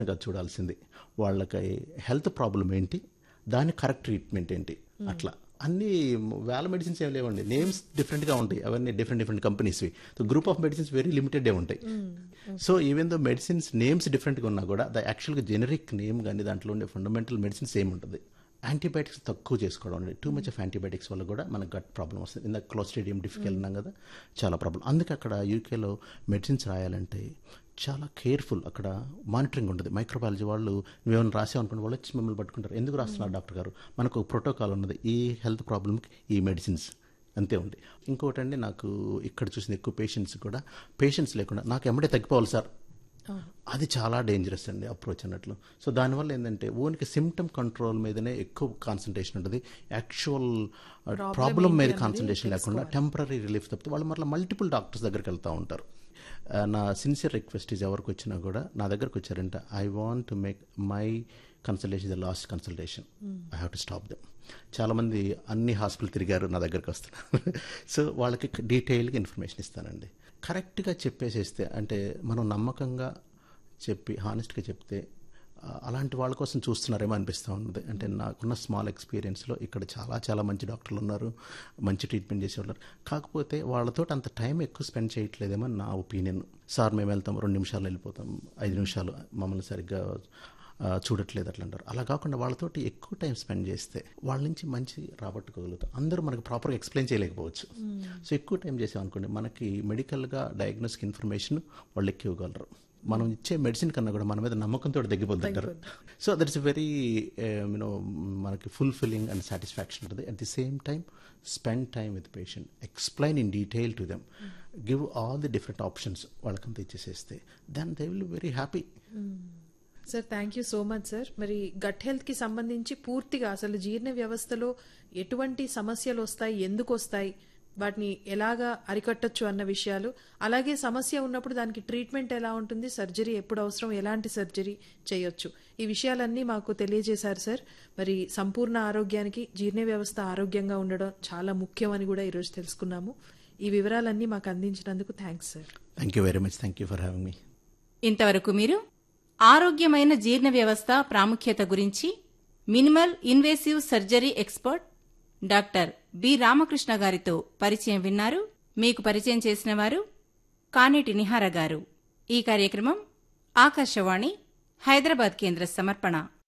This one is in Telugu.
గా చూడాల్సింది వాళ్ళకి హెల్త్ ప్రాబ్లం ఏంటి దాని కరెక్ట్ ట్రీట్మెంట్ ఏంటి అట్లా అన్ని వేల మెడిసిన్స్ ఏం లేవండి నేమ్స్ డిఫరెంట్గా ఉంటాయి అవన్నీ డిఫరెంట్ డిఫరెంట్ కంపెనీస్వి so group of medicines very లిమిటెడే ఉంటాయి so even though medicines names డిఫరెంట్గా ఉన్నా కూడా ద యాక్చువల్గా జెనరిక్ నేమ్ కానీ దాంట్లో ఉండే ఫండమెంటల్ మెడిసిన్ సేమ్ ఉంటుంది యాంటీబయాటిక్స్ తక్కువ చేసుకోవడం అండి టూ మచ్ ఆఫ్ యాంటీబయాటిక్స్ వల్ల కూడా మనకు గట్ ప్రాబ్లం వస్తుంది ఇందాక క్లోస్టేడియం డిఫిక్ వెళ్ళినాం కదా చాలా ప్రాబ్లం అందుకే అక్కడ యూకేలో మెడిసిన్స్ రాయాలంటే చాలా కేర్ఫుల్ అక్కడ మానిటరింగ్ ఉంటుంది మైక్రోబయాలజీ వాళ్ళు నువ్వేమైనా రాసావనుకున్న వాళ్ళు వచ్చి మిమ్మల్ని పట్టుకుంటారు ఎందుకు రాస్తున్నారు డాక్టర్ గారు మనకు ఒక ప్రోటోకాల్ ఉన్నది ఈ హెల్త్ ప్రాబ్లమ్కి ఈ మెడిసిన్స్ అంతే ఉంది ఇంకోటండి నాకు ఇక్కడ చూసిన ఎక్కువ పేషెంట్స్ కూడా పేషెంట్స్ లేకుండా నాకు ఎమ్మడే తగ్గిపోవాలి సార్ అది చాలా డేంజరస్ అండి అప్రోచ్ అన్నట్లు సో దానివల్ల ఏంటంటే ఓన్కి సిమ్టమ్ కంట్రోల్ మీదనే ఎక్కువ కాన్సన్ట్రేషన్ ఉంటుంది యాక్చువల్ ప్రాబ్లం మీద కాన్సన్ట్రేషన్ లేకుండా టెంపరీ రిలీఫ్ తప్పితే వాళ్ళు మళ్ళీ మల్టిపుల్ డాక్టర్స్ దగ్గరికి వెళ్తూ ఉంటారు ఆ, నా సిన్సియర్ రిక్వెస్ట్ ఈజ్ ఎవరికి వచ్చినా కూడా నా దగ్గరకు వచ్చారంటే I want to make my consultation the last consultation I have to stop them చాలామంది అన్ని హాస్పిటల్ తిరిగారు నా దగ్గరకు వస్తున్నారు సో వాళ్ళకి డీటెయిల్గా ఇన్ఫర్మేషన్ ఇస్తానండి కరెక్ట్గా చెప్పేసేస్తే అంటే మనం నమ్మకంగా చెప్పి హానెస్ట్గా చెప్తే ఆ, అలాంటి వాళ్ళ కోసం చూస్తున్నారేమో అనిపిస్తూ ఉన్నది అంటే నాకున్న స్మాల్ ఎక్స్పీరియన్స్లో ఇక్కడ చాలా చాలా మంచి డాక్టర్లు ఉన్నారు మంచి ట్రీట్మెంట్ చేసేవాళ్ళు కాకపోతే వాళ్ళతో అంత టైం ఎక్కువ స్పెండ్ చేయట్లేదేమో నా ఒపీనియన్ సార్ మేము వెళ్తాం రెండు నిమిషాలు వెళ్ళిపోతాం ఐదు నిమిషాలు మమ్మల్ని సరిగ్గా ఆ, చూడట్లేదు అట్లా అంటారు అలా కాకుండా వాళ్ళతోటి ఎక్కువ టైం స్పెండ్ చేస్తే వాళ్ళ నుంచి మంచి రాబట్టుకోగలుగుతాం అందరూ మనకు ప్రాపర్గా ఎక్స్ప్లెయిన్ చేయలేకపోవచ్చు సో ఎక్కువ టైం చేసామనుకోండి మనకి మెడికల్గా డయాగ్నోస్టిక్ ఇన్ఫర్మేషన్ వాళ్ళు ఎక్కువ ఇవ్వగలరు మనం ఇచ్చే మెడిసిన్ కన్నా కూడా మన మీద నమ్మకంతో తగ్గిపోతుంటారు so that is very you know మనకి ఫుల్ఫిల్లింగ్ అండ్ సాటిస్ఫాక్షన్ ఉంటుంది at the same time spend time with patient explain in detail to them give all the different options వాళ్ళకంతా ఇచ్చేసేస్తే then they will very happy sir thank you so much sir మరి గట్ హెల్త్ కి సంబంధించి పూర్తిగా అసలు జీర్ణ వ్యవస్థలో ఎటువంటి సమస్యలు వస్తాయి ఎందుకు వస్తాయి వాటిని ఎలాగా అరికట్టొచ్చు అన్న విషయాలు అలాగే సమస్య ఉన్నప్పుడు దానికి ట్రీట్మెంట్ ఎలా ఉంటుంది సర్జరీ ఎప్పుడు అవసరం ఎలాంటి సర్జరీ చేయొచ్చు ఈ విషయాలన్నీ మాకు తెలియజేశారు సార్ మరి సంపూర్ణ ఆరోగ్యానికి జీర్ణ వ్యవస్థ ఆరోగ్యంగా ఉండడం చాలా ముఖ్యం అని కూడా ఈరోజు తెలుసుకున్నాము ఈ వివరాలన్నీ మాకు అందించినందుకు thanks sir thank you very much thank you for having me ఇంతవరకు మీరు ఆరోగ్యమైన జీర్ణ వ్యవస్థ ప్రాముఖ్యత గురించి minimal invasive surgery expert doctor B Ramakrishna గారితో పరిచయం విన్నారు మీకు పరిచయం చేసిన వారు కానేటి నిహార గారు ఈ కార్యక్రమం ఆకాశవాణి హైదరాబాద్ కేంద్ర సమర్పణ